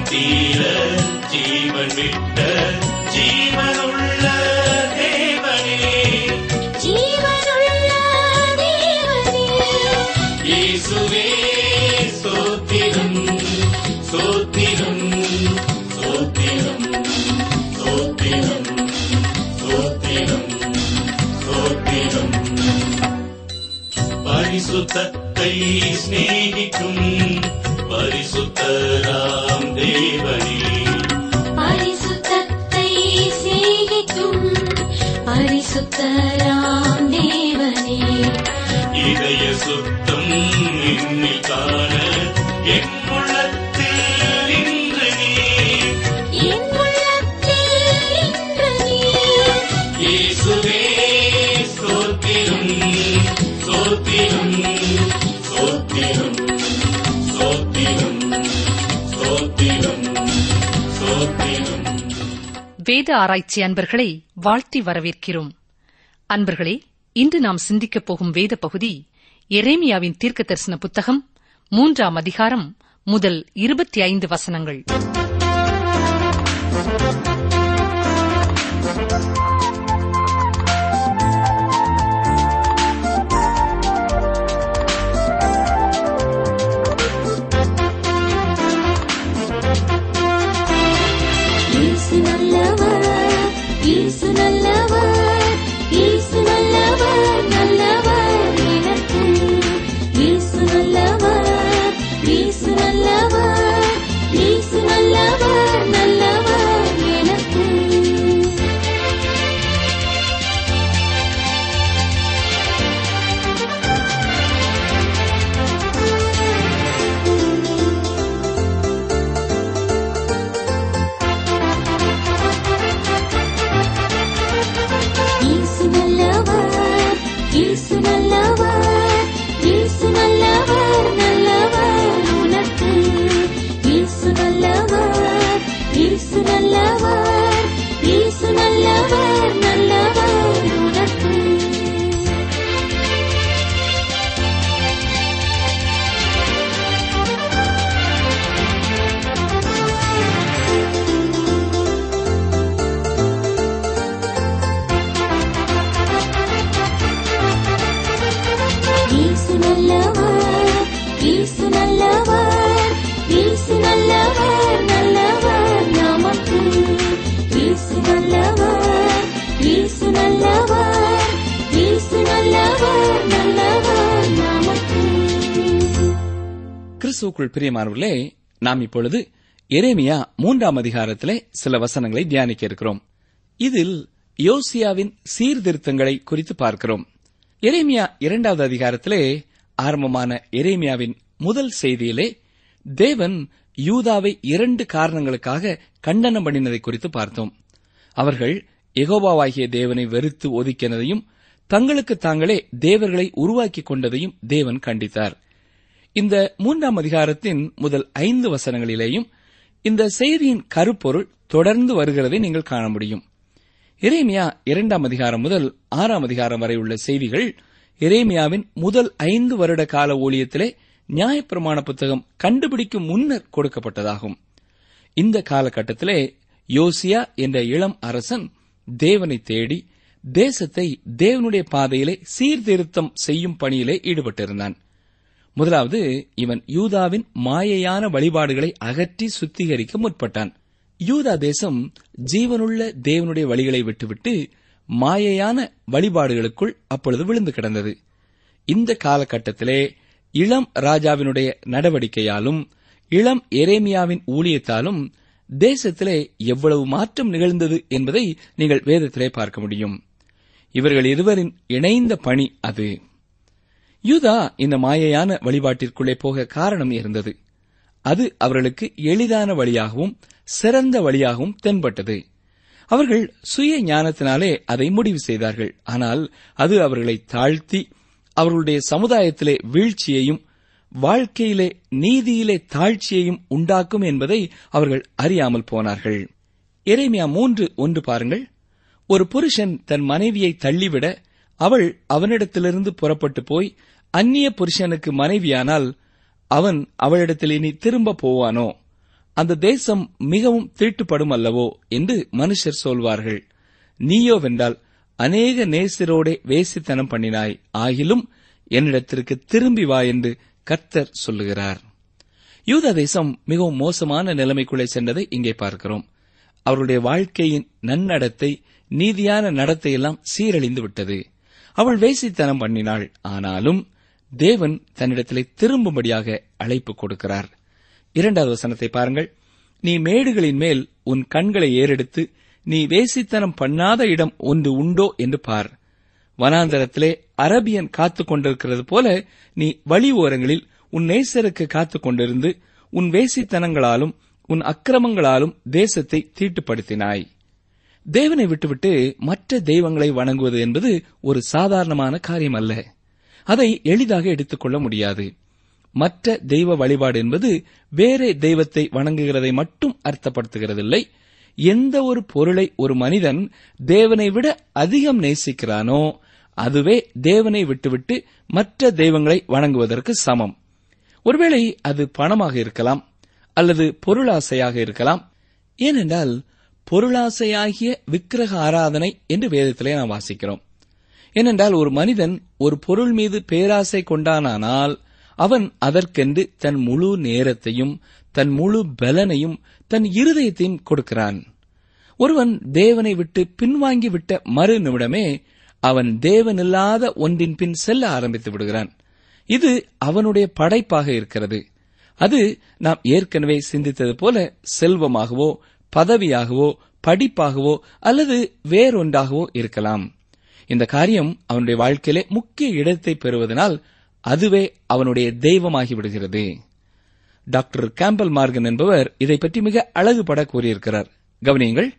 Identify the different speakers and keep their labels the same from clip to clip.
Speaker 1: தீர ஜீவன் விட்ட ஜீவனுள்ள தேவனே
Speaker 2: ஜீவனுள்ள தேவனே
Speaker 1: இயேசுவே ஸ்தோத்திரம் ஸ்தோத்திரம் ஸ்தோத்திரம் ஸ்தோத்திரம் ஸ்தோத்திரம் ஸ்தோத்திரம் பரிசுத்தத்தை சிநேகிக்கும் பரிசுத்தராம் தேவனே
Speaker 2: பரிசுத்தத்தை சேகிக்கும் பரிசுத்தராம் தேவனே
Speaker 1: இதய சுத்தம் என்னில் காண என் உள்ளத்தில் இன்று நீ
Speaker 2: என் உள்ளத்தில் இன்று நீர்
Speaker 1: இயேசுவே ஸ்தோத்திரம் ஸ்தோத்திரம் ஸ்தோத்திரம் ஸ்தோத்திரம் ஸ்தோத்திரம் ஸ்தோத்திரம்
Speaker 3: வேத ஆராய்ச்சி அன்பர்களை வாழ்த்தி வரவேற்கிறோம் அன்பர்களே இன்று நாம் சிந்திக்கப் போகும் வேத பகுதி எரேமியாவின் தீர்க்க தரிசன புத்தகம் மூன்றாம் அதிகாரம் முதல் இருபத்தி ஐந்து வசனங்கள்
Speaker 2: இயேசு நல்லவர் இயேசு நல்லவர் இயேசு நல்லவர் நல்லவர் எனக்கு இயேசு நல்லவர் இயேசு நல்லவர் இயேசு நல்லவர் நல்லவர் எனக்கு இயேசு நல்லவர் இயேசு நல்லவர் இயேசு நல்லவர் நல்லவர் உனக்கு இயேசு நல்லவர் இயேசு நல்லவர் இயேசு நல்லவர் நல்லவர் உனக்கு இயேசு நல்லவர் இயேசு நல்லவர் இயேசு நல்லவர் நல்லவர் நமக்கு இயேசு நல்லவர் இயேசு நல்லவர் இயேசு நல்லவர் நல்லவர் நமக்கு
Speaker 4: கிறிஸ்துவுக்குள் பிரியமானவர்களே நாம் இப்பொழுது எரேமியா மூன்றாம் அதிகாரத்திலே சில வசனங்களை தியானிக்க இருக்கிறோம் இதில் யோசியாவின் சீர்திருத்தங்களை குறித்து பார்க்கிறோம் எரேமியா இரண்டாவது அதிகாரத்திலே ஆரம்பமான எரேமியாவின் முதல் செய்தியிலே தேவன் யூதாவை இரண்டு காரணங்களுக்காக கண்டனம் பண்ணினதை குறித்து பார்த்தோம் அவர்கள் எகோபாவாகிய தேவனை வெறுத்து ஒதுக்கினதையும் தங்களுக்கு தாங்களே தேவர்களை உருவாக்கிக் கொண்டதையும் தேவன் கண்டித்தார் இந்த மூன்றாம் அதிகாரத்தின் முதல் ஐந்து வசனங்களிலேயும் இந்த செய்தியின் கருப்பொருள் தொடர்ந்து வருகிறதை நீங்கள் காண முடியும் எரேமியா இரண்டாம் அதிகாரம் முதல் ஆறாம் அதிகாரம் வரை உள்ள செய்திகள் எரேமியாவின் முதல் ஐந்து வருட கால ஊழியத்திலே நியாயப்பிரமாண புத்தகம் கண்டுபிடிக்கும் முன்னர் கொடுக்கப்பட்டதாகும் இந்த காலகட்டத்திலே யோசியா என்ற இளம் அரசன் தேவனை தேடி தேசத்தை தேவனுடைய பாதையிலே சீர்திருத்தம் செய்யும் பணியிலே ஈடுபட்டிருந்தான் முதலாவது இவன் யூதாவின் மாயையான வழிபாடுகளை அகற்றி சுத்திகரிக்க முற்பட்டான் யூதா தேசம் ஜீவனுள்ள தேவனுடைய வழிகளை விட்டுவிட்டு மாயையான வழிபாடுகளுக்குள் அப்பொழுது விழுந்து கிடந்தது இந்த காலகட்டத்திலே இளம் ராஜாவினுடைய நடவடிக்கையாலும் இளம் எரேமியாவின் ஊழியத்தாலும் தேசத்திலே எவ்வளவு மாற்றம் நிகழ்ந்தது என்பதை நீங்கள் வேதத்திலே பார்க்க முடியும் இவர்கள் இருவரின் இணைந்த பணி அது யூதா இந்த மாயையான வழிபாட்டிற்குள்ளே போக காரணம் இருந்தது அது அவர்களுக்கு எளிதான வழியாகவும் சிறந்த வழியாகவும் தென்பட்டது அவர்கள் சுய ஞானத்தினாலே அதை முடிவு செய்தார்கள் ஆனால் அது அவர்களை தாழ்த்தி அவர்களுடைய சமுதாயத்திலே வீழ்ச்சியையும் வாழ்க்கையிலே நீதியிலே தாழ்ச்சியையும் உண்டாக்கும் என்பதை அவர்கள் அறியாமல் போனார்கள் எரேமியா மூன்று ஒன்று பாருங்கள் ஒரு புருஷன் தன் மனைவியை தள்ளிவிட அவள் அவனிடத்திலிருந்து புறப்பட்டு போய் அந்நிய புருஷனுக்கு மனைவியானால் அவன் அவளிடத்தில் இனி திரும்ப போவானோ அந்த தேசம் மிகவும் தீட்டுப்படும் அல்லவோ என்று மனுஷர் சொல்வார்கள் நீயோவென்றால் அநேக நேசரோடே வேசித்தனம் பண்ணினாய் ஆகிலும் என்னிடத்திற்கு திரும்பி வா என்று கர்த்தர் சொல்லுகிறார் யூதா தேசம் மிகவும் மோசமான நிலைமைக்குள்ளே சென்றதை இங்கே பார்க்கிறோம் அவருடைய வாழ்க்கையின் நன்னடத்தை நீதியான நடத்தையெல்லாம் சீரழிந்து விட்டது அவள் வேசித்தனம் பண்ணினாள் ஆனாலும் தேவன் தன்னிடத்திலே திரும்பும்படியாக அழைப்பு கொடுக்கிறார் இரண்டாவது வசனத்தை பாருங்கள் நீ மேடுகளின் மேல் உன் கண்களை ஏறெடுத்து நீ வேசித்தனம் பண்ணாத இடம் ஒன்று உண்டோ என்று பார் வனாந்தரத்திலே அரபியன் காத்துக் கொண்டிருக்கிறது போல நீ வழி ஓரங்களில் உன் நேசருக்கு காத்துக் கொண்டிருந்து உன் வேசித்தனங்களாலும் உன் அக்கிரமங்களாலும் தேசத்தை தீட்டுப்படுத்தினாய் தேவனை விட்டுவிட்டு மற்ற தெய்வங்களை வணங்குவது என்பது ஒரு சாதாரணமான காரியம் அல்ல அதை எளிதாக எடுத்துக்கொள்ள முடியாது மற்ற தெய்வ வழிபாடு என்பது வேறே தெய்வத்தை வணங்குகிறதை மட்டும் அர்த்தப்படுத்துகிறதில்லை எந்த ஒரு பொருளை ஒரு மனிதன் தேவனை விட அதிகம் நேசிக்கிறானோ அதுவே தேவனை விட்டுவிட்டு மற்ற தெய்வங்களை வணங்குவதற்கு சமம் ஒருவேளை அது பணமாக இருக்கலாம் அல்லது பொருளாசையாக இருக்கலாம் ஏனென்றால் பொருளாசையாகிய விக்கிரக ஆராதனை என்று வேதத்திலே நாம் வாசிக்கிறோம் ஏனென்றால் ஒரு மனிதன் ஒரு பொருள் மீது பேராசை கொண்டானானால் அவன் அதற்கென்று தன் முழு நேரத்தையும் தன் முழு பலனையும் தன் இருதயத்தையும் கொடுக்கிறான் ஒருவன் தேவனை விட்டு பின்வாங்கி விட்ட மறு நிமிடமே அவன் தேவனில்லாத ஒன்றின் பின் செல்ல ஆரம்பித்து விடுகிறான் இது அவனுடைய படைப்பாக இருக்கிறது அது நாம் ஏற்கனவே சிந்தித்தது போல செல்வமாகவோ பதவியாகவோ படிப்பாகவோ அல்லது வேறொன்றாகவோ இருக்கலாம் இந்த காரியம் அவனுடைய வாழ்க்கையிலே முக்கிய இடத்தை பெறுவதனால் அதுவே அவனுடைய தெய்வமாகி விடுகிறது டாக்டர் கேம்பல் மார்கன் என்பவர் இதை பற்றி மிக அழகுபட கூறியிருக்கிறார் கவனியுங்கள்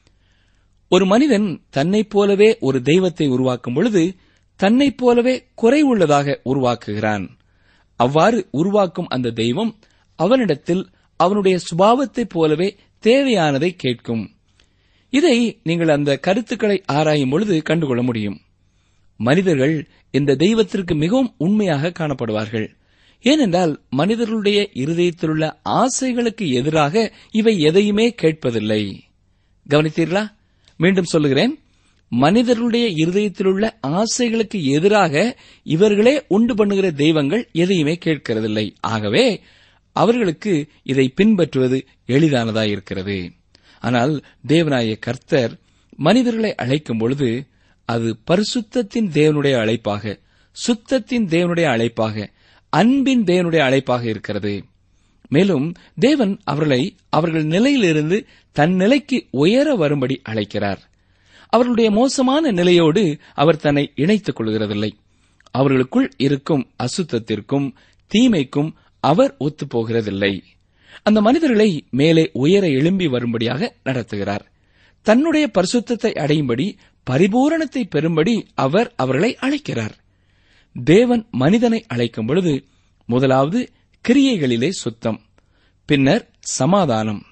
Speaker 4: ஒரு மனிதன் தன்னைப் போலவே ஒரு தெய்வத்தை உருவாக்கும் பொழுது தன்னைப் போலவே குறைவுள்ளதாக உருவாக்குகிறான் அவ்வாறு உருவாக்கும் அந்த தெய்வம் அவனிடத்தில் அவனுடைய சுபாவத்தைப் போலவே தேவையானதை கேட்கும் இதை நீங்கள் அந்த கருத்துக்களை ஆராயும் பொழுது கண்டுகொள்ள முடியும் மனிதர்கள் இந்த தெய்வத்திற்கு மிகவும் உண்மையாக காணப்படுவார்கள் ஏனென்றால் மனிதர்களுடைய இருதயத்திலுள்ள ஆசைகளுக்கு எதிராக இவை எதையுமே கேட்பதில்லை கவனித்தீர்களா மீண்டும் சொல்லுகிறேன் மனிதர்களுடைய இருதயத்திலுள்ள ஆசைகளுக்கு எதிராக இவர்களே உண்டு பண்ணுகிற தெய்வங்கள் எதையுமே கேட்கிறதில்லை ஆகவே அவர்களுக்கு இதை பின்பற்றுவது எளிதானதாயிருக்கிறது ஆனால் தேவனாய கர்த்தர் மனிதர்களை அழைக்கும் பொழுது அது பரிசுத்தத்தின் தேவனுடைய அழைப்பாக சுத்தத்தின் தேவனுடைய அழைப்பாக அன்பின் தேவனுடைய அழைப்பாக இருக்கிறது மேலும் தேவன் அவர்களை அவர்கள் நிலையிலிருந்து தன் நிலைக்கு உயர வரும்படி அழைக்கிறார் அவர்களுடைய மோசமான நிலையோடு அவர் தன்னை இணைத்துக் கொள்கிறதில்லை அவர்களுக்குள் இருக்கும் அசுத்தத்திற்கும் தீமைக்கும் அவர் ஒத்துப்போகிறதில்லை அந்த மனிதர்களை மேலே உயர எழும்பி வரும்படியாக நடத்துகிறார் தன்னுடைய பரிசுத்தத்தை அடையும்படி பரிபூரணத்தை பெறும்படி அவர் அவர்களை அழைக்கிறார் தேவன் மனிதனை அழைக்கும் பொழுது முதலாவது கிரியைகளிலே சுத்தம் பின்னர் சமாதானம்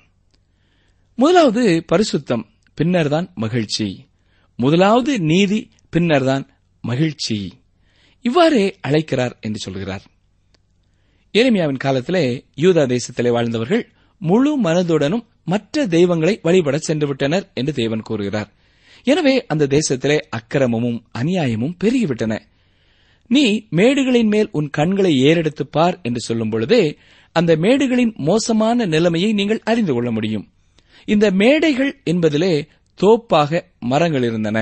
Speaker 4: முதலாவது பரிசுத்தம் பின்னர்தான் மகிழ்ச்சி முதலாவது நீதி பின்னர்தான் மகிழ்ச்சி இவ்வாறே அழைக்கிறார் என்று சொல்கிறார் எரேமியாவின் காலத்திலே யூதா தேசத்திலே வாழ்ந்தவர்கள் முழு மனதுடனும் மற்ற தெய்வங்களை வழிபட சென்று விட்டனர் என்று தேவன் கூறுகிறார் எனவே அந்த தேசத்திலே அக்கிரமமும் அநியாயமும் பெருகிவிட்டன நீ மேடுகளின் மேல் உன் கண்களை ஏறெடுத்துப் பார் என்று சொல்லும் பொழுதே அந்த மேடுகளின் மோசமான நிலைமையை நீங்கள் அறிந்து கொள்ள முடியும் இந்த மேடைகள் என்பதிலே தோப்பாக மரங்கள் இருந்தன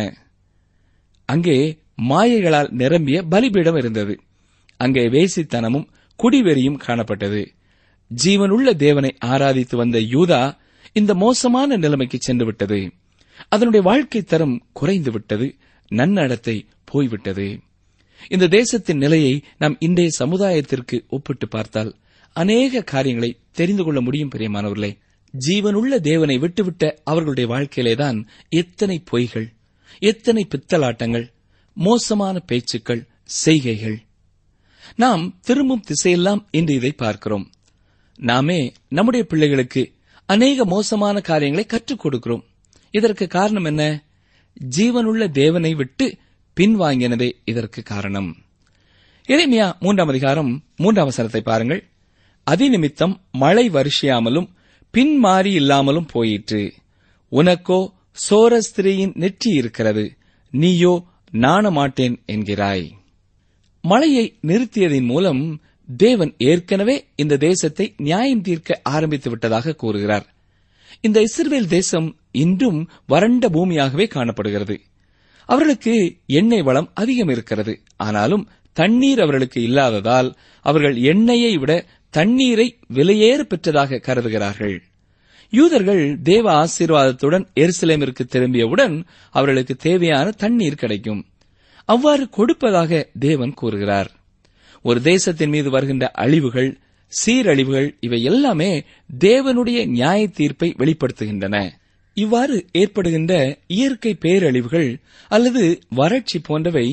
Speaker 4: அங்கே மாயைகளால் நிரம்பிய பலிபீடம் இருந்தது அங்கே வேசித்தனமும் குடிவெறியும் காணப்பட்டது ஜீவனுள்ள தேவனை ஆராதித்து வந்த யூதா இந்த மோசமான நிலைமைக்கு சென்று விட்டது அதனுடைய வாழ்க்கை தரம் குறைந்து விட்டது நன்னடத்தை போய்விட்டது இந்த தேசத்தின் நிலையை நாம் இன்றைய சமுதாயத்திற்கு ஒப்பிட்டு பார்த்தால் அநேக காரியங்களை தெரிந்து கொள்ள முடியும் பிரியமானவர்களே ஜீவனுள்ள தேவனை விட்டுவிட்ட அவர்களுடைய வாழ்க்கையிலேதான் எத்தனை பொய்கள் எத்தனை பித்தலாட்டங்கள் மோசமான பேச்சுக்கள் செய்கைகள் நாம் திரும்பும் திசையெல்லாம் இன்று இதை பார்க்கிறோம் நாமே நம்முடைய பிள்ளைகளுக்கு அநேக மோசமான காரியங்களை கற்றுக் கொடுக்கிறோம் இதற்கு காரணம் என்ன ஜீவனுள்ள தேவனை விட்டு பின்வாங்கினதே இதற்கு காரணம் எரேமியா மூன்றாம் அதிகாரம் மூன்றாம் வசனத்தை பாருங்கள் அதிநிமித்தம் மழை வருஷியாமலும் பின்மாறி இல்லாமலும் போயிற்று உனக்கோ சோரஸ்திரியின் நெற்றி இருக்கிறது நீயோ நாணமாட்டேன் என்கிறாய் மழையை நிறுத்தியதின் மூலம் தேவன் ஏற்கனவே இந்த தேசத்தை நியாயம் தீர்க்க ஆரம்பித்து விட்டதாக கூறுகிறார் இந்த இஸ்ரவேல் தேசம் இன்றும் வறண்ட பூமியாகவே காணப்படுகிறது அவர்களுக்கு எண்ணெய் வளம் அதிகம் இருக்கிறது ஆனாலும் தண்ணீர் அவர்களுக்கு இல்லாததால் அவர்கள் எண்ணெயை விட தண்ணீரை விலையேற பெற்றதாக கருதுகிறார்கள் யூதர்கள் தேவ ஆசீர்வாதத்துடன் எருசலேமிற்கு திரும்பியவுடன் அவர்களுக்கு தேவையான தண்ணீர் கிடைக்கும் அவ்வாறு கொடுப்பதாக தேவன் கூறுகிறார் ஒரு தேசத்தின் மீது வருகின்ற அழிவுகள் சீரழிவுகள் இவை எல்லாமே தேவனுடைய நியாய தீர்ப்பை வெளிப்படுத்துகின்றன இவ்வாறு ஏற்படுகின்ற இயற்கை பேரழிவுகள் அல்லது வறட்சி போன்றவை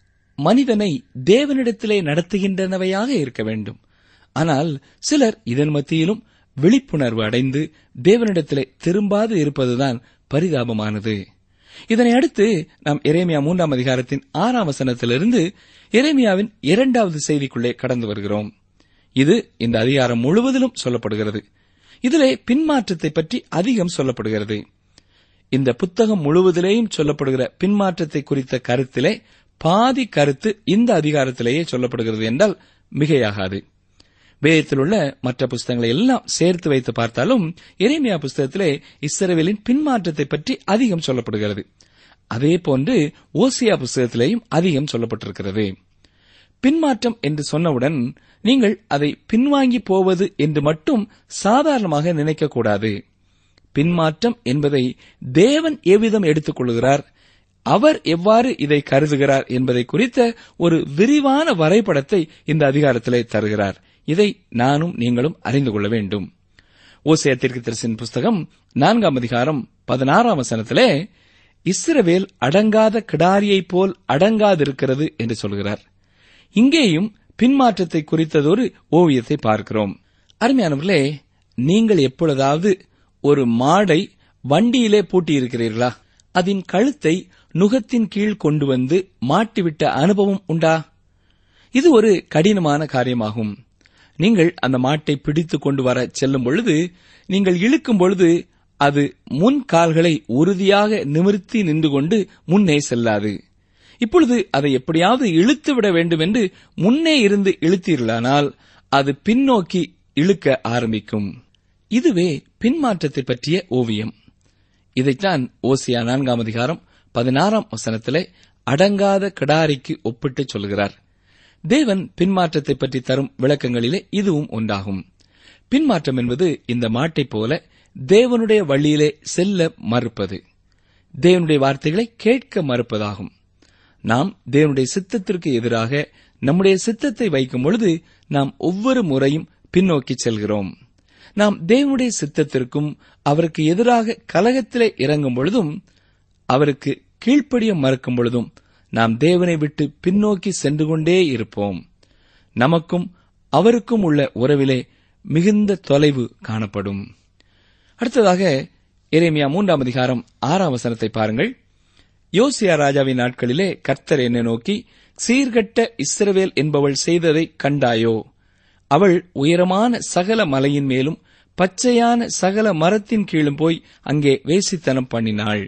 Speaker 4: மனிதனை தேவனிடத்திலே நடத்துகின்றனவையாக இருக்க வேண்டும் ஆனால் சிலர் இதன் மத்தியிலும் விழிப்புணர்வு அடைந்து தேவனிடத்திலே திரும்பாது இருப்பதுதான் பரிதாபமானது இதனை அடுத்து நாம் எரேமியா மூன்றாம் அதிகாரத்தின் ஆறாம் வசனத்திலிருந்து எரேமியாவின் இரண்டாவது செய்திக்குள்ளே கடந்து வருகிறோம் இது இந்த அதிகாரம் முழுவதிலும் சொல்லப்படுகிறது இதிலே பின்மாற்றத்தை பற்றி அதிகம் சொல்லப்படுகிறது இந்த புத்தகம் முழுவதிலேயும் சொல்லப்படுகிற பின்மாற்றத்தை குறித்த கருத்திலே பாதி கருத்து இந்த அதிகாரத்திலேயே சொல்லப்படுகிறது என்றால் மிகையாகாது வேதத்தில் உள்ள மற்ற புஸ்தகங்களை எல்லாம் சேர்த்து வைத்து பார்த்தாலும் எரேமியா புஸ்தகத்திலே இஸ்ரவேலின் பின்மாற்றத்தை பற்றி அதிகம் சொல்லப்படுகிறது அதே போன்று ஓசியா புஸ்தகத்திலேயும் அதிகம் சொல்லப்பட்டிருக்கிறது பின்மாற்றம் என்று சொன்னவுடன் நீங்கள் அதை பின்வாங்கி போவது என்று மட்டும் சாதாரணமாக நினைக்கக்கூடாது பின்மாற்றம் என்பதை தேவன் எவ்விதம் எடுத்துக் கொள்கிறார் அவர் எவ்வாறு இதை கருதுகிறார் என்பதை குறித்த ஒரு விரிவான வரைபடத்தை இந்த அதிகாரத்திலே தருகிறார் இதை நானும் நீங்களும் அறிந்து கொள்ள வேண்டும் ஓசியா தீர்க்கதரிசியின் புஸ்தகம் நான்காம் அதிகாரம் பதினாறாம் வசனத்திலே இஸ்ரவேல் அடங்காத கிடாரியைப் போல் அடங்காதிருக்கிறது என்று சொல்கிறார் இங்கேயும் பின்மாற்றத்தை குறித்ததொரு ஓவியத்தை பார்க்கிறோம் அருமையானவர்களே நீங்கள் எப்பொழுதாவது ஒரு மாடை வண்டியிலே பூட்டியிருக்கிறீர்களா அதன் கழுத்தை நுகத்தின் கீழ் கொண்டு வந்து மாட்டிவிட்ட அனுபவம் உண்டா இது ஒரு கடினமான காரியமாகும் நீங்கள் அந்த மாட்டை பிடித்து கொண்டு வர செல்லும் பொழுது நீங்கள் இழுக்கும் பொழுது அது முன் கால்களை உறுதியாக நிமிர்த்தி நின்று கொண்டு முன்னே செல்லாது இப்பொழுது அதை எப்படியாவது இழுத்து விட வேண்டும் என்று முன்னே இருந்து இழுத்தீர்களானால் அது பின்னோக்கி இழுக்க ஆரம்பிக்கும் இதுவே பின்மாற்றத்தை பற்றிய ஓவியம் இதைத்தான் ஓசியா நான்காம் அதிகாரம் பதினாறாம் வசனத்திலே அடங்காத கிடாரிக்கு ஒப்பிட்டு சொல்கிறார் தேவன் பின்மாற்றத்தை பற்றி தரும் விளக்கங்களிலே இதுவும் ஒன்றாகும் பின்மாற்றம் என்பது இந்த மாட்டைப் போல தேவனுடைய வழியிலே செல்ல மறுப்பது தேவனுடைய வார்த்தைகளை கேட்க மறுப்பதாகும் நாம் தேவனுடைய சித்தத்திற்கு எதிராக நம்முடைய சித்தத்தை வைக்கும் பொழுது நாம் ஒவ்வொரு முறையும் பின்னோக்கி செல்கிறோம் நாம் தேவனுடைய சித்தத்திற்கும் அவருக்கு எதிராக கலகத்திலே இறங்கும் பொழுதும் அவருக்கு கீழ்ப்படிய மறுக்கும் பொழுதும் நாம் தேவனை விட்டு பின்னோக்கி சென்று கொண்டே இருப்போம் நமக்கும் அவருக்கும் உள்ள உறவிலே மிகுந்த தொலைவு காணப்படும் அடுத்ததாக எரேமியா மூன்றாம் அதிகாரம் ஆறாம் வசனத்தை பாருங்கள் யோசியா ராஜாவின் நாட்களிலே கர்த்தர் என்னை நோக்கி சீர்கட்ட இஸ்ரவேல் என்பவள் செய்ததை கண்டாயோ அவள் உயரமான சகல மலையின் மேலும் பச்சையான சகல மரத்தின் கீழும் போய் அங்கே வேசித்தனம் பண்ணினாள்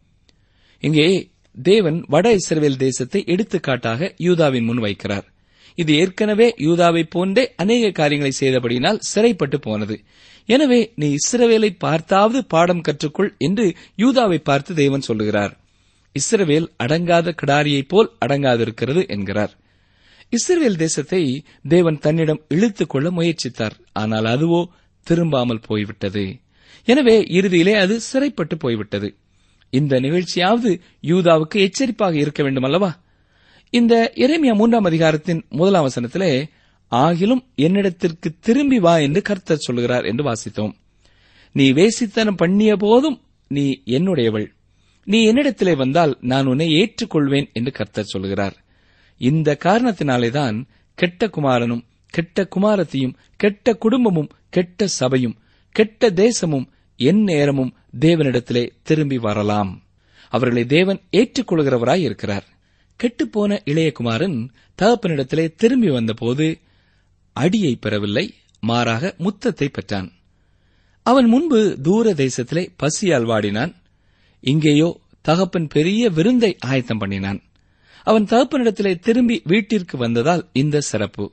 Speaker 4: இங்கே தேவன் வட இஸ்ரவேல் தேசத்தை எடுத்துக்காட்டாக யூதாவின் முன் வைக்கிறார் இது ஏற்கனவே யூதாவை போன்றே அநேக காரியங்களை செய்தபடியினால் சிறைப்பட்டு போனது எனவே நீ இஸ்ரவேலை பார்த்தாவது பாடம் கற்றுக்கொள் என்று யூதாவை பார்த்து தேவன் சொல்லுகிறார் இஸ்ரவேல் அடங்காத கிடாரியைப் போல் அடங்காதிருக்கிறது என்கிறார் இஸ்ரவேல் தேசத்தை தேவன் தன்னிடம் இழுத்துக் கொள்ள முயற்சித்தார் ஆனால் அதுவோ திரும்பாமல் போய்விட்டது எனவே இறுதியிலே அது சிறைப்பட்டு போய்விட்டது இந்த நிகழ்ச்சியாவது யூதாவுக்கு எச்சரிப்பாக இருக்க வேண்டும் அல்லவா இந்த எரேமியா மூன்றாம் அதிகாரத்தின் முதலாம் வசனத்திலே ஆகிலும் என்னிடத்திற்கு திரும்பி வா என்று கர்த்தர் சொல்கிறார் என்று வாசித்தோம் நீ வேசித்தனம் பண்ணிய போதும் நீ என்னுடையவள் நீ என்னிடத்திலே வந்தால் நான் உன்னை ஏற்றுக்கொள்வேன் என்று கர்த்தர் சொல்கிறார் இந்த காரணத்தினாலேதான் கெட்ட குமாரனும் கெட்ட குமாரத்தியும் கெட்ட குடும்பமும் கெட்ட சபையும் கெட்ட தேசமும் என் நேரமும் தேவனிடத்திலே திரும்பி வரலாம் அவர்களை தேவன் ஏற்றுக்கொள்கிறவராய் இருக்கிறார் கெட்டுப்போன இளையகுமாரன் தகப்பனிடத்திலே திரும்பி வந்தபோது அடியை பெறவில்லை மாறாக முத்தத்தை பெற்றான் அவன் முன்பு தூர தேசத்திலே பசியால் வாடினான் இங்கேயோ தகப்பன் பெரிய விருந்தை ஆயத்தம் பண்ணினான் அவன் தகப்பனிடத்திலே திரும்பி வீட்டிற்கு வந்ததால் இந்த சிறப்பு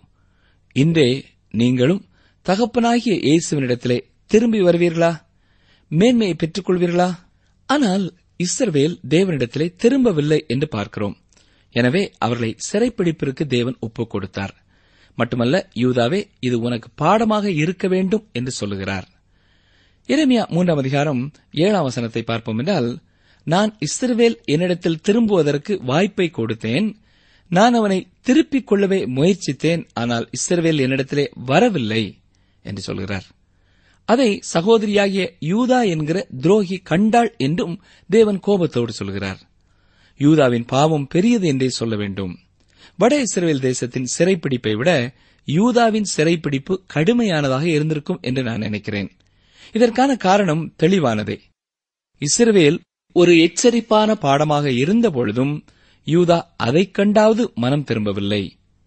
Speaker 4: இன்றே நீங்களும் தகப்பனாகிய இயேசுவினிடத்திலே திரும்பி வருவீர்களா மேன்மையை பெற்றுக் கொள்வீர்களா ஆனால் இஸ்ரவேல் தேவனிடத்திலே திரும்பவில்லை என்று பார்க்கிறோம் எனவே அவர்களை சிறைப்பிடிப்பிற்கு தேவன் ஒப்புக் கொடுத்தார் மட்டுமல்ல யூதாவே இது உனக்கு பாடமாக இருக்க வேண்டும் என்று சொல்லுகிறார் எரேமியா மூன்றாம் அதிகாரம் ஏழாம் வசனத்தை பார்ப்போம் என்றால் நான் இஸ்ரவேல் என்னிடத்தில் திரும்புவதற்கு வாய்ப்பை கொடுத்தேன் நான் அவனை திருப்பிக் கொள்ளவே முயற்சித்தேன் ஆனால் இஸ்ரவேல் என்னிடத்திலே வரவில்லை என்று சொல்கிறார் அதை சகோதரியாகிய யூதா என்கிற துரோகி கண்டாள் என்றும் தேவன் கோபத்தோடு சொல்கிறார் யூதாவின் பாவம் பெரியது என்றே சொல்ல வேண்டும் வட இஸ்ரேல் தேசத்தின் சிறைப்பிடிப்பை விட யூதாவின் சிறைப்பிடிப்பு கடுமையானதாக இருந்திருக்கும் என்று நான் நினைக்கிறேன் இதற்கான காரணம் தெளிவானதே இஸ்ரவேல் ஒரு எச்சரிப்பான பாடமாக இருந்த பொழுதும் யூதா அதைக் கண்டாவது மனம் திரும்பவில்லை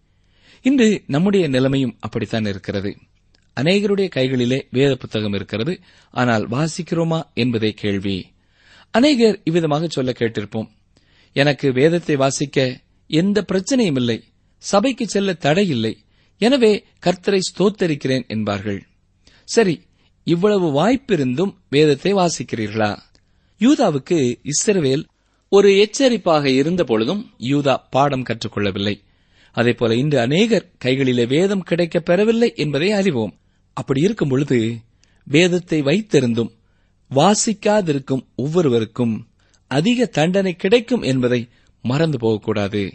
Speaker 4: இன்று நம்முடைய நிலைமையும் அப்படித்தான் இருக்கிறது அநேகருடைய கைகளிலே வேத புத்தகம் இருக்கிறது ஆனால் வாசிக்கிறோமா என்பதே கேள்வி அநேகர் இவ்விதமாக சொல்ல கேட்டிருப்போம் எனக்கு வேதத்தை வாசிக்க எந்த பிரச்சனையும் இல்லை சபைக்கு செல்ல தடை இல்லை எனவே கர்த்தரை ஸ்தோத்தரிக்கிறேன் என்பார்கள் சரி இவ்வளவு வாய்ப்பிருந்தும் வேதத்தை வாசிக்கிறீர்களா யூதாவுக்கு இஸ்ரவேல் ஒரு எச்சரிப்பாக இருந்த பொழுதும் யூதா பாடம் கற்றுக்கொள்ளவில்லை அதேபோல இன்று அநேகர் கைகளிலே வேதம் கிடைக்கப் பெறவில்லை என்பதை அறிவோம் அப்படி இருக்கும் பொழுது வேதத்தை வைத்திருந்தும் வாசிக்காதிருக்கும் ஒவ்வொருவருக்கும் அதிக தண்டனை கிடைக்கும் என்பதை மறந்து போகக்கூடாது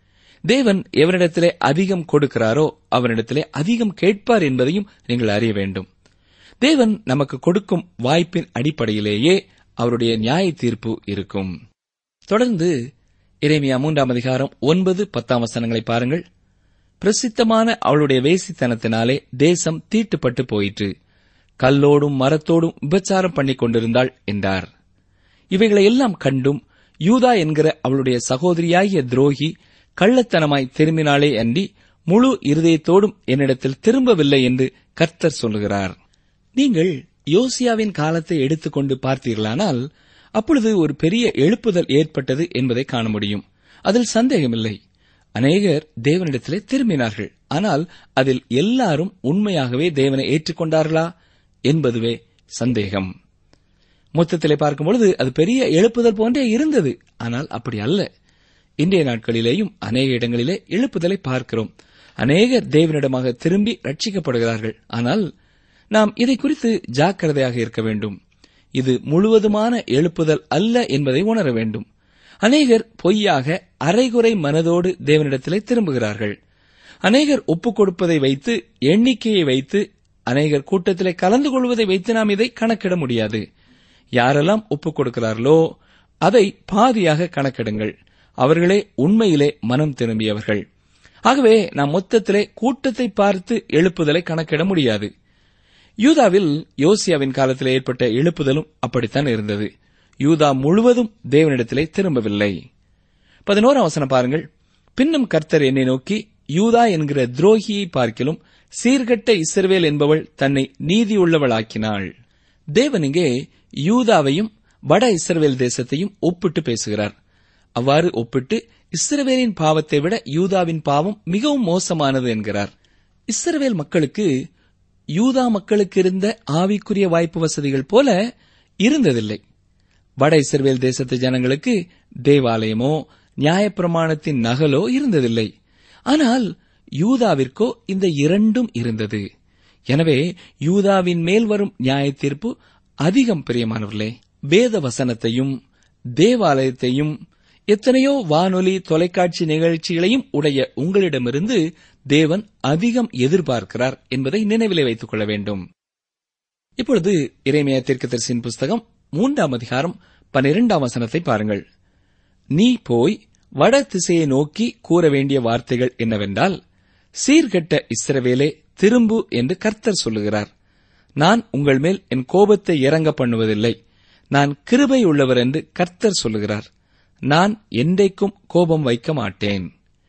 Speaker 4: தேவன் எவரிடத்திலே அதிகம் கொடுக்கிறாரோ அவரிடத்திலே அதிகம் கேட்பார் என்பதையும் நீங்கள் அறிய வேண்டும் தேவன் நமக்கு கொடுக்கும் வாய்ப்பின் அடிப்படையிலேயே அவருடைய நியாய தீர்ப்பு இருக்கும் தொடர்ந்து இறைமையா மூன்றாம் அதிகாரம் ஒன்பது பத்தாம் வசனங்களை பாருங்கள் பிரசித்தமான அவளுடைய வேசித்தனத்தினாலே தேசம் தீட்டுப்பட்டு போயிற்று கல்லோடும் மரத்தோடும் விபச்சாரம் பண்ணிக் கொண்டிருந்தாள் என்றார் இவைகளை எல்லாம் கண்டும் யூதா என்கிற அவளுடைய சகோதரியாகிய துரோகி கள்ளத்தனமாய் திரும்பினாளே அன்றி முழு இருதயத்தோடும் என்னிடத்தில் திரும்பவில்லை என்று கர்த்தர் சொல்லுகிறார் நீங்கள் யோசியாவின் காலத்தை எடுத்துக்கொண்டு பார்த்தீர்களானால் அப்பொழுது ஒரு பெரிய எழுப்புதல் ஏற்பட்டது என்பதை காண முடியும் அதில் சந்தேகமில்லை அநேகர் தேவனிடத்திலே திரும்பினார்கள் ஆனால் அதில் எல்லாரும் உண்மையாகவே தேவனை ஏற்றுக்கொண்டார்களா என்பதுவே சந்தேகம் மொத்தத்திலே பார்க்கும்பொழுது அது பெரிய எழுப்புதல் போன்றே இருந்தது ஆனால் அப்படி அல்ல இன்றைய நாட்களிலேயும் அநேக இடங்களிலே எழுப்புதலை பார்க்கிறோம் அநேகர் தேவனிடமாக திரும்பி ரட்சிக்கப்படுகிறார்கள் ஆனால் நாம் இதை குறித்து ஜாக்கிரதையாக இருக்க வேண்டும் இது முழுவதுமான எழுப்புதல் அல்ல என்பதை உணர வேண்டும் அநேகர் பொய்யாக அரைகுறை மனதோடு தேவனிடத்திலே திரும்புகிறார்கள் அநேகர் ஒப்புக் கொடுப்பதை வைத்து எண்ணிக்கையை வைத்து அநேகர் கூட்டத்திலே கலந்து கொள்வதை வைத்து நாம் இதை கணக்கிட முடியாது யாரெல்லாம் ஒப்புக் கொடுக்கிறார்களோ அதை பாதியாக கணக்கிடுங்கள் அவர்களே உண்மையிலே மனம் திரும்பியவர்கள் ஆகவே நாம் மொத்தத்திலே கூட்டத்தை பார்த்து எழுப்புதலை கணக்கிட முடியாது யூதாவில் யோசியாவின் காலத்தில் ஏற்பட்ட எழுப்புதலும் அப்படித்தான் இருந்தது யூதா முழுவதும் தேவனிடத்திலே திரும்பவில்லை பதினோராம் வசனம் பாருங்கள் பின்னும் கர்த்தர் என்னை நோக்கி யூதா என்கிற துரோகியை பார்க்கிலும் சீர்கட்ட இஸ்ரவேல் என்பவள் தன்னை நீதியுள்ளவளாக்கினாள் தேவன் இங்கே யூதாவையும் வட இஸ்ரவேல் தேசத்தையும் ஒப்பிட்டு பேசுகிறார் அவ்வாறு ஒப்பிட்டு இஸ்ரவேலின் பாவத்தை விட யூதாவின் பாவம் மிகவும் மோசமானது என்கிறார் இஸ்ரவேல் மக்களுக்கு யூதா மக்களுக்கு இருந்த ஆவிக்குரிய வாய்ப்பு வசதிகள் போல இருந்ததில்லை வட இஸ்ரவேல் தேசத்து ஜனங்களுக்கு தேவாலயமோ நியாயப்பிரமாணத்தின் நகலோ இருந்ததில்லை ஆனால் யூதாவிற்கோ இந்த இரண்டும் இருந்தது எனவே யூதாவின் மேல் வரும் நியாய தீர்ப்பு அதிகம் பிரியமானவர்களே வேத வசனத்தையும் தேவாலயத்தையும் எத்தனையோ வானொலி தொலைக்காட்சி நிகழ்ச்சிகளையும் உடைய உங்களிடமிருந்து தேவன் அதிகம் எதிர்பார்க்கிறார் என்பதை நினைவிலே வைத்துக் கொள்ள வேண்டும் இப்பொழுது இறைமையா தீர்க்கதரிசியின் புஸ்தகம் மூன்றாம் அதிகாரம் பனிரெண்டாம் வசனத்தை பாருங்கள் நீ போய் வட திசையை நோக்கி கூற வேண்டிய வார்த்தைகள் என்னவென்றால் சீர்கெட்ட இஸ்ரவேலே திரும்பு என்று கர்த்தர் சொல்லுகிறார் நான் உங்கள் மேல் என் கோபத்தை இறங்க பண்ணுவதில்லை நான் கிருபை உள்ளவர் என்று கர்த்தர் சொல்லுகிறார் நான் என்றைக்கும் கோபம் வைக்க மாட்டேன்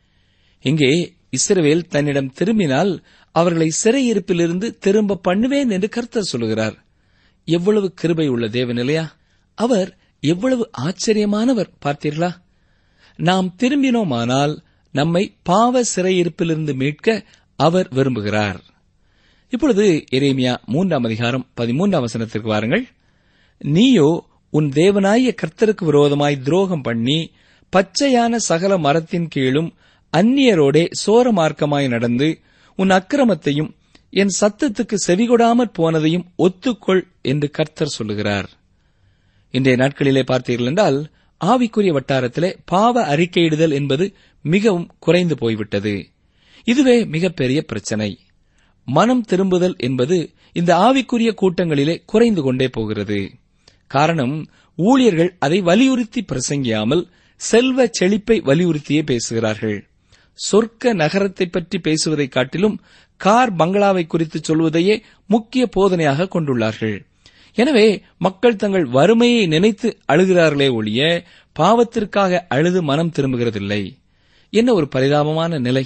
Speaker 4: இங்கே இஸ்ரவேல் தன்னிடம் திரும்பினால் அவர்களை சிறையிருப்பிலிருந்து திரும்ப பண்ணுவேன் என்று கர்த்தர் சொல்லுகிறார் எவ்வளவு கிருபை உள்ள தேவன் இல்லையா அவர் எவ்வளவு ஆச்சரியமானவர் பார்த்தீர்களா நாம் திரும்பினோமானால் நம்மை பாவ சிறையிருப்பிலிருந்து மீட்க அவர் விரும்புகிறார் இப்பொழுது எரேமியா மூன்றாம் அதிகாரம் பதிமூன்றாம் வசனத்திற்கு வாருங்கள் நீயோ உன் தேவனாய கர்த்தருக்கு விரோதமாய் துரோகம் பண்ணி பச்சையான சகல மரத்தின் கீழும் அந்நியரோடே சோர மார்க்கமாய் நடந்து உன் அக்கிரமத்தையும் என் சத்தத்துக்கு செவிகொடாமற் போனதையும் ஒத்துக்கொள் என்று கர்த்தர் சொல்லுகிறார் இன்றைய நாட்களிலே பார்த்தீர்கள் என்றால் ஆவிக்குரிய வட்டாரத்திலே பாவ அறிக்கையிடுதல் என்பது மிகவும் குறைந்து போய்விட்டது இதுவே மிகப்பெரிய பிரச்சனை மனம் திரும்புதல் என்பது இந்த ஆவிக்குரிய கூட்டங்களிலே குறைந்து கொண்டே போகிறது காரணம் ஊழியர்கள் அதை வலியுறுத்தி பிரசங்கியாமல் செல்வ செழிப்பை வலியுறுத்தியே பேசுகிறார்கள் சொர்க்க நகரத்தை பற்றி பேசுவதைக் காட்டிலும் கார் பங்களாவை குறித்து சொல்வதையே முக்கிய போதனையாக கொண்டுள்ளார்கள் எனவே மக்கள் தங்கள் வறுமையை நினைத்து அழுகிறார்களே ஒழிய பாவத்திற்காக அழுது மனம் திரும்புகிறதில்லை என்ன ஒரு பரிதாபமான நிலை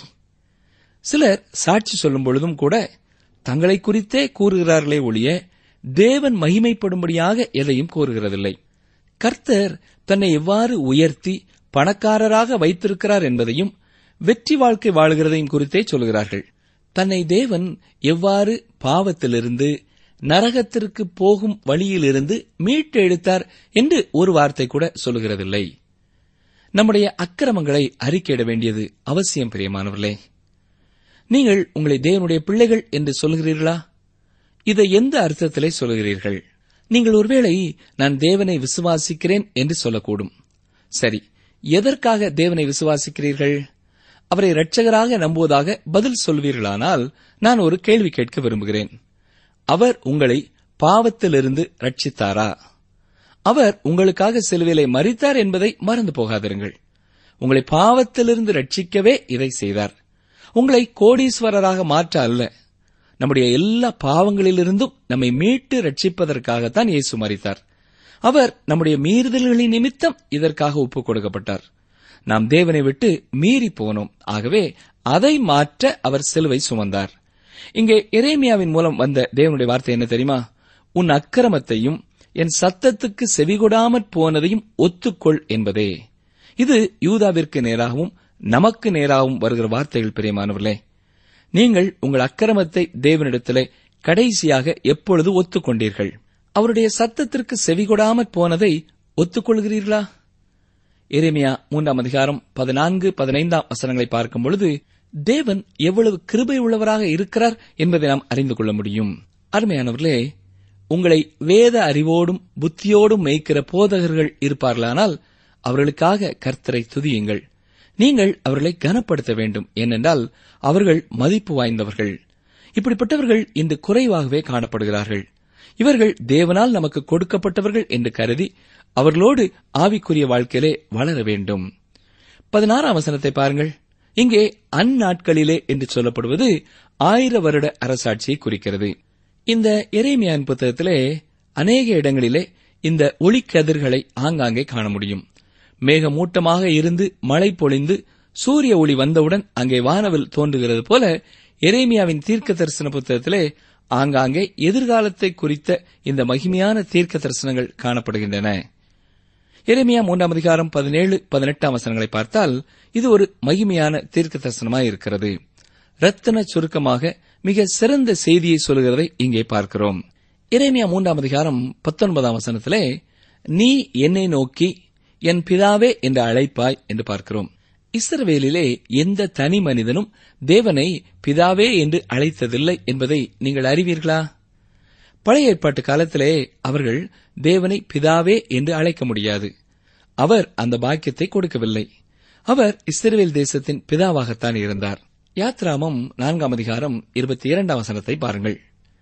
Speaker 4: சிலர் சாட்சி சொல்லும் பொழுதும் கூட தங்களை குறித்தே கூறுகிறார்களே ஒழிய தேவன் மகிமைப்படும்படியாக எதையும் கூறுகிறதில்லை கர்த்தர் தன்னை எவ்வாறு உயர்த்தி பணக்காரராக வைத்திருக்கிறார் என்பதையும் வெற்றி வாழ்க்கை வாழுகிறதையும் குறித்தே சொல்கிறார்கள் தன்னை தேவன் எவ்வாறு பாவத்திலிருந்து நரகத்திற்கு போகும் வழியிலிருந்து மீட்டு எடுத்தார் என்று ஒரு வார்த்தை கூட சொல்லுகிறதில்லை நம்முடைய அக்கிரமங்களை அறிக்கையிட வேண்டியது அவசியம் பிரியமானவர்களே நீங்கள் உங்களை தேவனுடைய பிள்ளைகள் என்று சொல்கிறீர்களா இதை எந்த அர்த்தத்திலே சொல்கிறீர்கள் நீங்கள் ஒருவேளை நான் தேவனை விசுவாசிக்கிறேன் என்று சொல்லக்கூடும் சரி எதற்காக தேவனை விசுவாசிக்கிறீர்கள் அவரை இரட்சகராக நம்புவதாக பதில் சொல்வீர்களானால் நான் ஒரு கேள்வி கேட்க விரும்புகிறேன் அவர் உங்களை பாவத்திலிருந்து ரட்சித்தாரா அவர் உங்களுக்காக சிலுவையிலே மறித்தார் என்பதை மறந்து போகாதிருங்கள் உங்களை பாவத்திலிருந்து ரட்சிக்கவே இதை செய்தார் உங்களை கோடீஸ்வரராக மாற்ற அல்ல நம்முடைய எல்லா பாவங்களிலிருந்தும் நம்மை மீட்டு ரட்சிப்பதற்காகத்தான் இயேசு மறித்தார் அவர் நம்முடைய மீறுதல்களின் நிமித்தம் இதற்காக ஒப்புக் கொடுக்கப்பட்டார் நாம் தேவனை விட்டு மீறி போனோம் ஆகவே அதை மாற்ற அவர் சிலுவை சுமந்தார் இங்கே எரேமியாவின் மூலம் வந்த தேவனுடைய வார்த்தை என்ன தெரியுமா உன் அக்கிரமத்தையும் என் சத்தத்துக்கு செவிகொடாமற் போனதையும் ஒத்துக்கொள் என்பதே இது யூதாவிற்கு நேராகவும் நமக்கு நேராகவும் வருகிற வார்த்தைகள் பிரியமானவர்களே நீங்கள் உங்கள் அக்கிரமத்தை தேவனிடத்திலே கடைசியாக எப்பொழுது ஒத்துக்கொண்டீர்கள் அவருடைய சத்தத்திற்கு செவிகொடாமற் போனதை ஒத்துக்கொள்கிறீர்களா எரேமியா மூன்றாம் அதிகாரம் பதினான்கு பதினைந்தாம் வசனங்களை பார்க்கும் பொழுது தேவன் எவ்வளவு கிருபை உள்ளவராக இருக்கிறார் என்பதை நாம் அறிந்து கொள்ள முடியும் அருமையானவர்களே உங்களை வேத அறிவோடும் புத்தியோடும் மேய்க்கிற போதகர்கள் இருப்பார்களானால் அவர்களுக்காக கர்த்தரை துதியுங்கள் நீங்கள் அவர்களை கனப்படுத்த வேண்டும் ஏனென்றால் அவர்கள் மதிப்பு வாய்ந்தவர்கள் இப்படிப்பட்டவர்கள் இன்று குறைவாகவே காணப்படுகிறார்கள் இவர்கள் தேவனால் நமக்கு கொடுக்கப்பட்டவர்கள் என்று கருதி அவர்களோடு ஆவிக்குரிய வாழ்க்கையிலே வளர வேண்டும் பதினாறாம் வசனத்தை பாருங்கள் இங்கே அந்நாட்களிலே என்று சொல்லப்படுவது ஆயிர வருட அரசாட்சியை குறிக்கிறது இந்த எரேமியான் புத்தகத்திலே அநேக இடங்களிலே இந்த ஒளிக்கதிர்களை ஆங்காங்கே காண முடியும் மேகமூட்டமாக இருந்து மழை பொழிந்து சூரிய ஒளி வந்தவுடன் அங்கே வானவில் தோன்றுகிறது போல எரேமியாவின் தீர்க்க தரிசன புத்தகத்திலே ஆங்காங்கே எதிர்காலத்தை குறித்த இந்த மகிமையான தீர்க்க தரிசனங்கள் காணப்படுகின்றன எரேமியா மூன்றாம் அதிகாரம் பதினேழு பதினெட்டாம் வசனங்களை பார்த்தால் இது ஒரு மகிமையான தீர்க்க தரிசனமாய் இருக்கிறது ரத்தன சுருக்கமாக மிக சிறந்த செய்தியை சொல்கிறதை இங்கே பார்க்கிறோம் எரேமியா மூன்றாம் அதிகாரம் பத்தொன்பதாம் வசனத்திலே நீ என்னை நோக்கி என் பிதாவே என்று அழைப்பாய் என்று பார்க்கிறோம் இஸ்ரவேலிலே எந்த தனி மனிதனும் தேவனை பிதாவே என்று அழைத்ததில்லை என்பதை நீங்கள் அறிவீர்களா பழைய ஏற்பாட்டு காலத்திலே அவர்கள் தேவனை பிதாவே என்று அழைக்க முடியாது அவர் அந்த பாக்கியத்தை கொடுக்கவில்லை அவர் இஸ்ரவேல் தேசத்தின் பிதாவாகத்தான் இருந்தார் யாத்ராமம் நான்காம் அதிகாரம் இருபத்தி இரண்டாம் வசனத்தை பாருங்கள்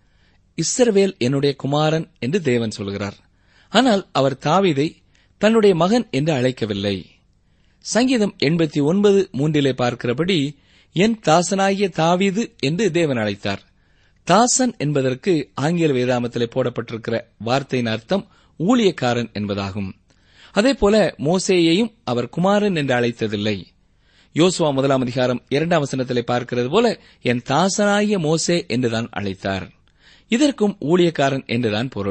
Speaker 4: இஸ்ரவேல் என்னுடைய குமாரன் என்று தேவன் சொல்கிறார் ஆனால் அவர் தாவீதை தன்னுடைய மகன் என்று அழைக்கவில்லை சங்கீதம் எண்பத்தி ஒன்பது மூன்றிலே பார்க்கிறபடி என் தாசனாகிய தாவீது என்று தேவன் அழைத்தார் தாசன் என்பதற்கு ஆங்கில வேதாமத்திலே போடப்பட்டிருக்கிற வார்த்தையின் அர்த்தம் ஊழியக்காரன் என்பதாகும் அதேபோல மோசேயையும் அவர் குமாரன் என்று அழைத்ததில்லை யோசுவா முதலாம் அதிகாரம் இரண்டாம் வசனத்திலே பார்க்கிறது போல என் தாசனாகிய மோசே என்றுதான் அழைத்தார் இதற்கும் ஊழியக்காரன் என்றுதான் பொருள்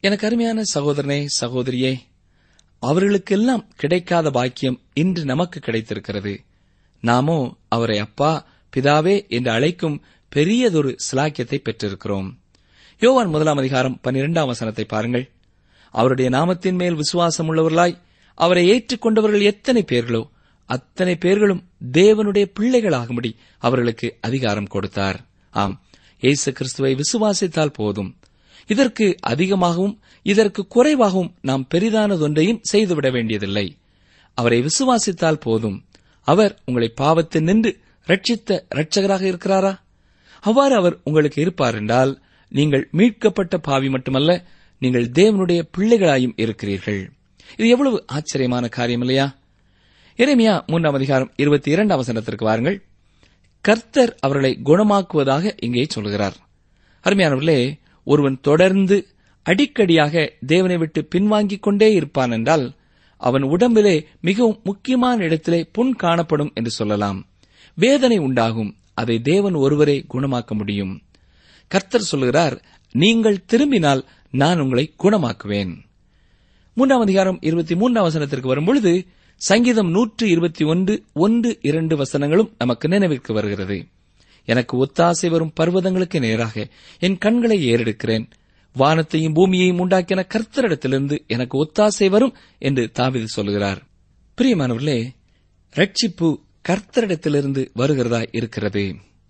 Speaker 4: எனக்கு அருமையான சகோதரனே சகோதரியே அவர்களுக்கெல்லாம் கிடைக்காத பாக்கியம் இன்று நமக்கு கிடைத்திருக்கிறது நாமோ அவரை அப்பா பிதாவே என்று அழைக்கும் பெரியதொரு சிலாக்கியத்தை பெற்றிருக்கிறோம் யோவான் முதலாம் அதிகாரம் பன்னிரெண்டாம் வசனத்தை பாருங்கள் அவருடைய நாமத்தின் மேல் விசுவாசம் உள்ளவர்களாய் அவரை ஏற்றுக்கொண்டவர்கள் எத்தனை பேர்களோ அத்தனை பேர்களும் தேவனுடைய பிள்ளைகளாகும்படி அவர்களுக்கு அதிகாரம் கொடுத்தார் ஆம் இயேசு கிறிஸ்துவை விசுவாசித்தால் போதும் இதற்கு அதிகமாகவும் இதற்கு குறைவாகவும் நாம் பெரிதானதொன்றையும் செய்துவிட வேண்டியதில்லை அவரை விசுவாசித்தால் போதும் அவர் உங்களை பாவத்தில் நின்று ரட்சித்த இரட்சகராக இருக்கிறாரா அவ்வாறு அவர் உங்களுக்கு இருப்பார் என்றால் நீங்கள் மீட்கப்பட்ட பாவி மட்டுமல்ல நீங்கள் தேவனுடைய பிள்ளைகளாயும் இருக்கிறீர்கள் இது எவ்வளவு ஆச்சரியமான காரியம் இல்லையா எரேமியா மூன்றாம் அதிகாரம் இருபத்தி இரண்டாம் வசனத்திற்கு வாருங்கள் கர்த்தர் அவர்களை குணமாக்குவதாக இங்கே சொல்கிறார் அருமையானவர்களே ஒருவன் தொடர்ந்து அடிக்கடியாக தேவனை விட்டு பின்வாங்கிக் கொண்டே இருப்பான் என்றால் அவன் உடம்பிலே மிகவும் முக்கியமான இடத்திலே புண் காணப்படும் என்று சொல்லலாம் வேதனை உண்டாகும் அதை தேவன் ஒருவரே குணமாக்க முடியும் கர்த்தர் சொல்கிறார் நீங்கள் திரும்பினால் நான் உங்களை குணமாக்குவேன் மூன்றாம் அதிகாரம் இருபத்தி மூன்றாம் வசனத்திற்கு வரும்பொழுது சங்கீதம் நூற்று இருபத்தி ஒன்று ஒன்று இரண்டு வசனங்களும் நமக்கு நினைவிற்கு வருகிறது எனக்கு ஒத்தாசை வரும் பர்வதங்களுக்கு நேராக என் கண்களை ஏறெடுக்கிறேன் வானத்தையும் பூமியையும் உண்டாக்கின கர்த்தரிடத்திலிருந்து எனக்கு ஒத்தாசை வரும் என்று தாவிது சொல்கிறார் பிரியமானவர்களே ரட்சிப்பு கர்த்தரிடத்திலிருந்து வருகிறதா இருக்கிறது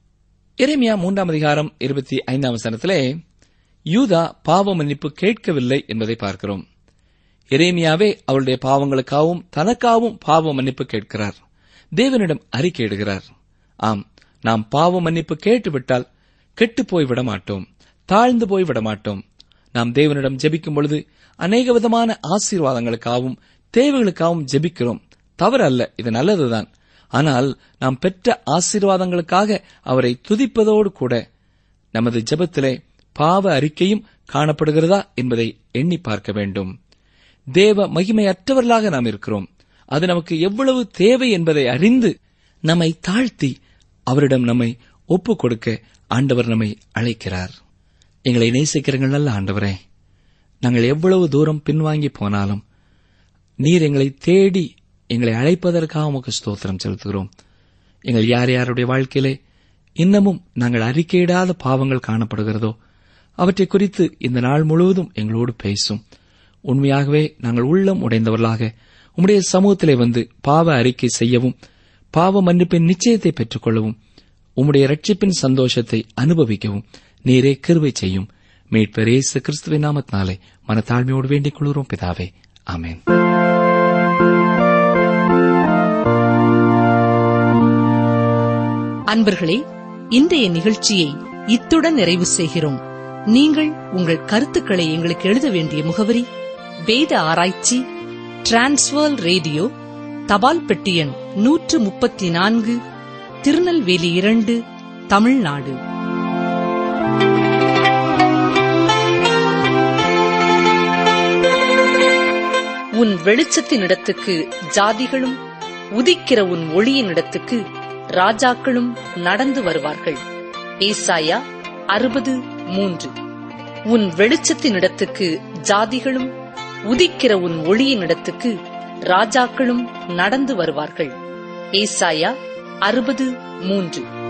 Speaker 4: எரேமியா மூன்றாம் அதிகாரம் இருபத்தி ஐந்தாம் வசனத்திலே யூதா பாவ மன்னிப்பு கேட்கவில்லை என்பதை பார்க்கிறோம் எரேமியாவே அவருடைய பாவங்களுக்காகவும் தனக்காகவும் பாவ மன்னிப்பு கேட்கிறார் தேவனிடம் அறிக்கையிடுகிறார் ஆம் நாம் பாவ மன்னிப்பு கேட்டுவிட்டால் கெட்டுப் போய் விட மாட்டோம் தாழ்ந்து போய் விட மாட்டோம் நாம் தேவனிடம் ஜெபிக்கும் பொழுது அநேக விதமான ஆசீர்வாதங்களுக்காகவும் தேவைகளுக்காகவும் ஜெபிக்கிறோம் தவறு அல்ல இது நல்லதுதான் ஆனால் நாம் பெற்ற ஆசீர்வாதங்களுக்காக அவரை துதிப்பதோடு கூட நமது ஜெபத்திலே பாவ அறிக்கையும் காணப்படுகிறதா என்பதை எண்ணி பார்க்க வேண்டும் தேவ மகிமையற்றவர்களாக நாம் இருக்கிறோம் அது நமக்கு எவ்வளவு தேவை என்பதை அறிந்து நம்மை தாழ்த்தி அவரிடம் நம்மை ஒப்புக் கொடுக்க ஆண்டவர் நம்மை அழைக்கிறார் எங்களை நேசிக்கிறங்கள் நல்ல ஆண்டவரே நாங்கள் எவ்வளவு தூரம் பின்வாங்கி போனாலும் நீர் எங்களை தேடி எங்களை அழைப்பதற்காக உமக்கு ஸ்தோத்திரம் செலுத்துகிறோம் எங்கள் யார் யாருடைய வாழ்க்கையிலே இன்னமும் நாங்கள் அறிக்கையிடாத பாவங்கள் காணப்படுகிறதோ அவற்றை குறித்து இந்த நாள் முழுவதும் எங்களோடு பேசும் உண்மையாகவே நாங்கள் உள்ளம் உடைந்தவர்களாக உம்முடைய சமூகத்திலே வந்து பாவ அறிக்கை செய்யவும் பாவ மன்னிப்பின் நிச்சயத்தை பெற்றுக்கொள்ளவும் உம்முடைய ரட்சிப்பின் சந்தோஷத்தை அனுபவிக்கவும் நீரே கிருவை செய்யும் மீட்பர் இயேசு கிறிஸ்துவின் நாமத்தினாலே மனத்தாழ்மையோடு வேண்டிக் கொள்கிறோம் பிதாவே ஆமென்
Speaker 3: அன்பர்களே இன்றைய நிகழ்ச்சியை இத்துடன் நிறைவு செய்கிறோம் நீங்கள் உங்கள் கருத்துக்களை எங்களுக்கு எழுத வேண்டிய முகவரி வேத ஆராய்ச்சி டிரான்ஸ்வர் ரேடியோ தபால் பெட்டி எண் நூற்று முப்பத்தி நான்கு திருநெல்வேலி இரண்டு தமிழ்நாடு உன் வெளிச்சத்தினிடத்துக்கு ஜாதிகளும் உதிக்கிற உன் ஒளியினிடத்துக்கு ராஜாக்களும் நடந்து வருவார்கள் ஏசாயா அறுபது மூன்று உன் வெளிச்சத்தினிடத்துக்கு ஜாதிகளும் உதிக்கிற உன் ஒளியினிடத்துக்கு ராஜாக்களும் நடந்து வருவார்கள் ஏசாயா அறுபது மூன்று